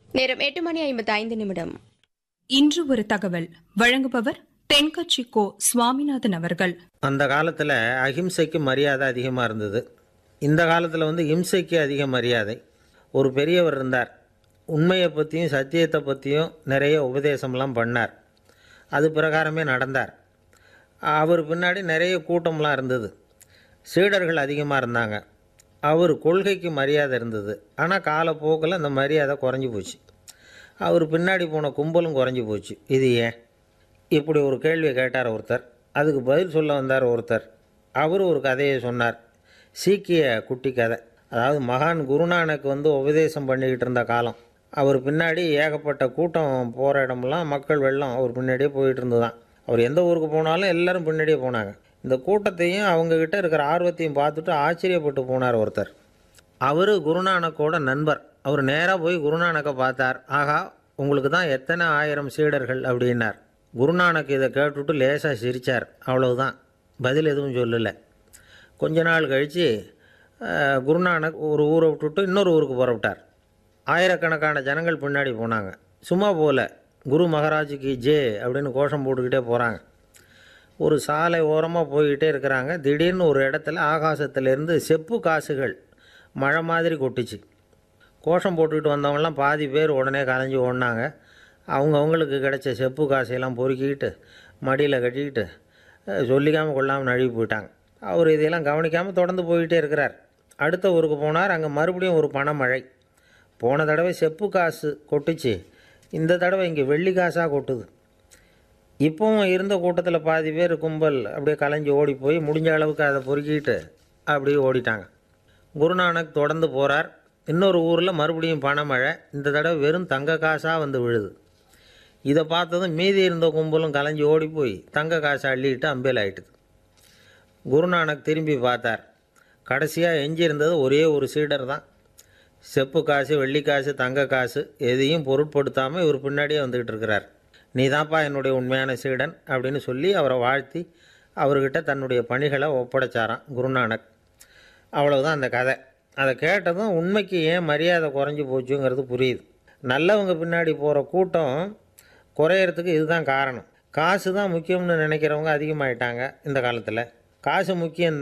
நேரம் எட்டு மணி ஐம்பத்தி ஐந்து நிமிடம் இன்று ஒரு தகவல் வழங்குபவர் தென்கட்சி கோ சுவாமிநாதன் அவர்கள் அந்த காலத்தில் அஹிம்சைக்கு மரியாதை அதிகமாக இருந்தது இந்த காலத்தில் வந்து இம்சைக்கு அதிக மரியாதை ஒரு பெரியவர் இருந்தார் உண்மையை பற்றியும் சத்தியத்தை பற்றியும் நிறைய உபதேசம்லாம் பண்ணார் அது பிரகாரமே நடந்தார் அவர் பின்னாடி நிறைய கூட்டம்லாம் இருந்தது சீடர்கள் அதிகமாக இருந்தாங்க அவர் கொள்கைக்கு மரியாதை இருந்தது ஆனால் காலப்போக்கில் அந்த மரியாதை குறைஞ்சி போச்சு அவர் பின்னாடி போன கும்பலும் குறைஞ்சி போச்சு இது ஏன் இப்படி ஒரு கேள்வி கேட்டார் ஒருத்தர் அதுக்கு பதில் சொல்ல வந்தார் ஒருத்தர் அவர் ஒரு கதையை சொன்னார் சீக்கிய குட்டி கதை அதாவது மகான் குருநானக் வந்து உபதேசம் பண்ணிக்கிட்டு இருந்த காலம் அவர் பின்னாடி ஏகப்பட்ட கூட்டம் போகிற இடமெல்லாம் மக்கள் வெள்ளம் அவர் பின்னாடியே போயிட்டு இருந்துதான் அவர் எந்த ஊருக்கு போனாலும் எல்லாரும் பின்னாடியே போனாங்க இந்த கூட்டத்தையும் அவங்கக்கிட்ட இருக்கிற ஆர்வத்தையும் பார்த்துட்டு ஆச்சரியப்பட்டு போனார் ஒருத்தர் அவர் குருநானக்கோட நண்பர் அவர் நேராக போய் குருநானக்கை பார்த்தார் ஆகா உங்களுக்கு தான் எத்தனை ஆயிரம் சீடர்கள் அப்படின்னார் குருநானக் இதை கேட்டுவிட்டு லேசாக சிரித்தார் அவ்வளவுதான் பதில் எதுவும் சொல்லலை கொஞ்ச நாள் கழித்து குருநானக் ஒரு ஊரை விட்டுட்டு இன்னொரு ஊருக்கு புறப்பட்டார் ஆயிரக்கணக்கான ஜனங்கள் பின்னாடி போனாங்க சும்மா போல குரு மகாராஜுக்கு ஜே அப்படின்னு கோஷம் போட்டுக்கிட்டே போகிறாங்க ஒரு சாலை ஓரமாக போய்கிட்டே இருக்கிறாங்க திடீர்னு ஒரு இடத்துல ஆகாசத்திலேருந்து செப்பு காசுகள் மழை மாதிரி கொட்டுச்சு கோஷம் போட்டுக்கிட்டு வந்தவங்கலாம் பாதி பேர் உடனே கலைஞ்சு ஓடினாங்க அவங்க அவங்களுக்கு கிடைச்ச செப்பு காசையெல்லாம் பொறுக்கிக்கிட்டு மடியில் கட்டிக்கிட்டு அஹ், சொல்லிக்காமல் கொள்ளாமல் நழுவி போயிட்டாங்க அவர் இதையெல்லாம் கவனிக்காமல் தொடர்ந்து போயிட்டே இருக்கிறார் அடுத்த ஊருக்கு போனார் அங்கே மறுபடியும் ஒரு பணமழை போன தடவை செப்பு காசு கொட்டுச்சு இந்த தடவை இங்கே வெள்ளி காசாக கொட்டுது இப்போவும் இருந்த கூட்டத்தில் பாதி பேர் கும்பல் அப்படியே கலைஞ்சு ஓடி போய் முடிஞ்ச அளவுக்கு அதை பொறுக்கிட்டு அப்படியே ஓடிட்டாங்க குருநானக் தொடர்ந்து போகிறார் இன்னொரு ஊரில் மறுபடியும் பணமழை இந்த தடவை வெறும் தங்க காசாக வந்து விழுது இதை பார்த்ததும் மீதி இருந்த கும்பலும் கலைஞ்சு ஓடி போய் தங்க காசை அள்ளிட்டு அம்பேல் ஆயிட்டுது குருநானக் திரும்பி பார்த்தார் கடைசியாக எஞ்சி இருந்தது ஒரே ஒரு சீடர் தான் செப்பு காசு வெள்ளி காசு தங்க காசு எதையும் பொருட்படுத்தாமல் இவர் பின்னாடியே வந்துக்கிட்டு இருக்கிறார் நீ தான்ப்பா என்னுடைய உண்மையான சீடன் அப்படின்னு சொல்லி அவரை வாழ்த்தி அவர்கிட்ட தன்னுடைய பணிகளை ஒப்படைச்சாராம் குருநானக் அவ்வளவுதான் அந்த கதை அதை கேட்டதும் உண்மைக்கு ஏன் மரியாதை குறைஞ்சி போச்சுங்கிறது புரியுது நல்லவங்க பின்னாடி போகிற கூட்டம் குறையறதுக்கு இதுதான் காரணம் காசு தான் முக்கியம்னு நினைக்கிறவங்க அதிகமாயிட்டாங்க இந்த காலத்தில் காசு முக்கியம்